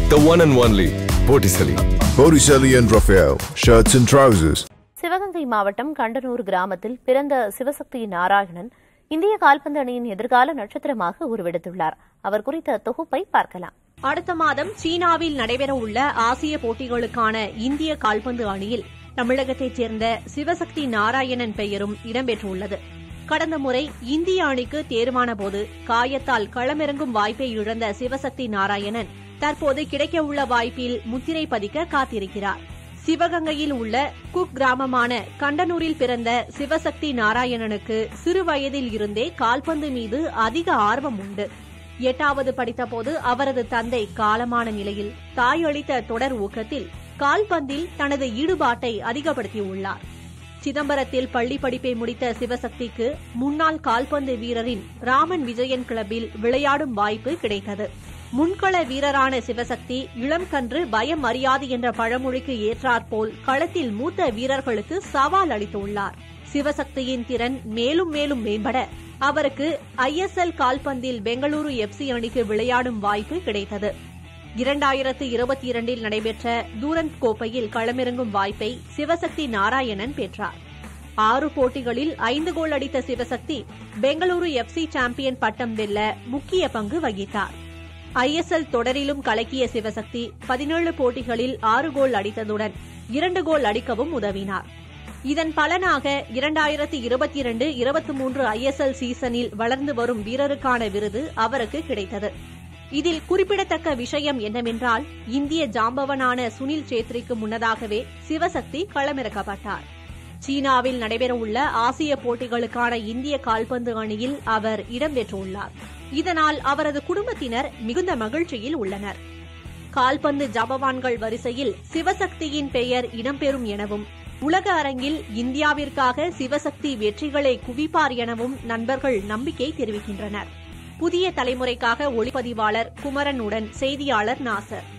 The one and only Botticelli. Botticelli and Raphael, shirts and trousers. Sivaganga மாவட்டம் கண்டனூர் கிராமத்தில் பிறந்த சிவசக்தி நாராயணன் இந்திய கால்பந்து அணியின் எதிர்கால நட்சத்திரமாக உருவெடுத்துள்ளார் அவர் குறித்த தொகுப்பை பார்க்கலாம் அடுத்த மாதம் சீனாவில் நடைபெறவுள்ள ஆசிய போட்டிகளுக்கான இந்திய கால்பந்து அணியில் தமிழகத்தைச் சேர்ந்த சிவசக்தி நாராயணன் பெயரும் இடம்பெற்றுள்ளது கடந்த முறை இந்திய அணிக்கு தேர்வான போது காயத்தால் களமிறங்கும் வாய்ப்பை இழந்த சிவசக்தி நாராயணன் தற்போது கிடைக்கவுள்ள வாய்ப்பில் முத்திரை பதிக்க காத்திருக்கிறார் சிவகங்கையில் உள்ள குக் கிராமமான கண்டனூரில் பிறந்த சிவசக்தி நாராயணனுக்கு சிறு வயதில் இருந்தே கால்பந்து மீது அதிக ஆர்வம் உண்டு எட்டாவது படித்தபோது அவரது தந்தை காலமான நிலையில் தாய் அளித்த தொடர் ஊக்கத்தில் கால்பந்தில் தனது ஈடுபாட்டை அதிகப்படுத்தியுள்ளார் சிதம்பரத்தில் பள்ளி படிப்பை முடித்த சிவசக்திக்கு முன்னாள் கால்பந்து வீரரின் ராமன் விஜயன் கிளப்பில் விளையாடும் வாய்ப்பு கிடைத்தது முன்கள வீரரான சிவசக்தி இளம் கன்று பயம் அறியாது என்ற பழமொழிக்கு ஏற்றாற்போல் களத்தில் மூத்த வீரர்களுக்கு சவால் அளித்துள்ளார் சிவசக்தியின் திறன் மேலும் மேலும் மேம்பட அவருக்கு ஐஎஸ்எல் கால்பந்தில் பெங்களூரு எஃப்சி அணிக்கு விளையாடும் வாய்ப்பு கிடைத்தது இரண்டாயிரத்து இருபத்தி இரண்டில் நடைபெற்ற தூரந்த் கோப்பையில் களமிறங்கும் வாய்ப்பை சிவசக்தி நாராயணன் பெற்றார் ஆறு போட்டிகளில் ஐந்து கோல் அடித்த சிவசக்தி பெங்களூரு எஃப்சி சாம்பியன் பட்டம் வெல்ல முக்கிய பங்கு வகித்தார் ஐஎஸ்எல் தொடரிலும் கலக்கிய சிவசக்தி பதினேழு போட்டிகளில் ஆறு கோல் அடித்ததுடன் இரண்டு கோல் அடிக்கவும் உதவினார் இதன் பலனாக இரண்டாயிரத்தி இருபத்தி இரண்டு இருபத்தி மூன்று ஐஎஸ்எல் சீசனில் வளர்ந்து வரும் வீரருக்கான விருது அவருக்கு கிடைத்தது இதில் குறிப்பிடத்தக்க விஷயம் என்னவென்றால் இந்திய ஜாம்பவனான சுனில் சேத்ரிக்கு முன்னதாகவே சிவசக்தி களமிறக்கப்பட்டார் சீனாவில் நடைபெறவுள்ள ஆசிய போட்டிகளுக்கான இந்திய கால்பந்து அணியில் அவர் இடம்பெற்றுள்ளார் இதனால் அவரது குடும்பத்தினர் மிகுந்த மகிழ்ச்சியில் உள்ளனர் கால்பந்து ஜாம்பவான்கள் வரிசையில் சிவசக்தியின் பெயர் இடம்பெறும் எனவும் உலக அரங்கில் இந்தியாவிற்காக சிவசக்தி வெற்றிகளை குவிப்பார் எனவும் நண்பர்கள் நம்பிக்கை தெரிவிக்கின்றனர் புதிய தலைமுறைக்காக ஒளிப்பதிவாளர் குமரனுடன் செய்தியாளர் நாசர்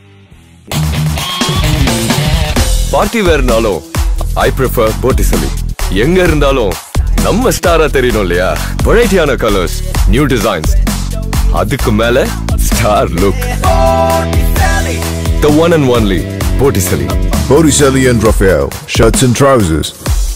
பார்ட்டி வேர்னாலும் ஐ ப்ரிஃபர் Botticelli. எங்க இருந்தாலும் நம்ம ஸ்டாரா தெரியணும் இல்லையா வெரைட்டியான கலர்ஸ் நியூ டிசைன்ஸ் அதுக்கு மேல star look The one and only Botticelli. Botticelli and Raphael, shirts and trousers.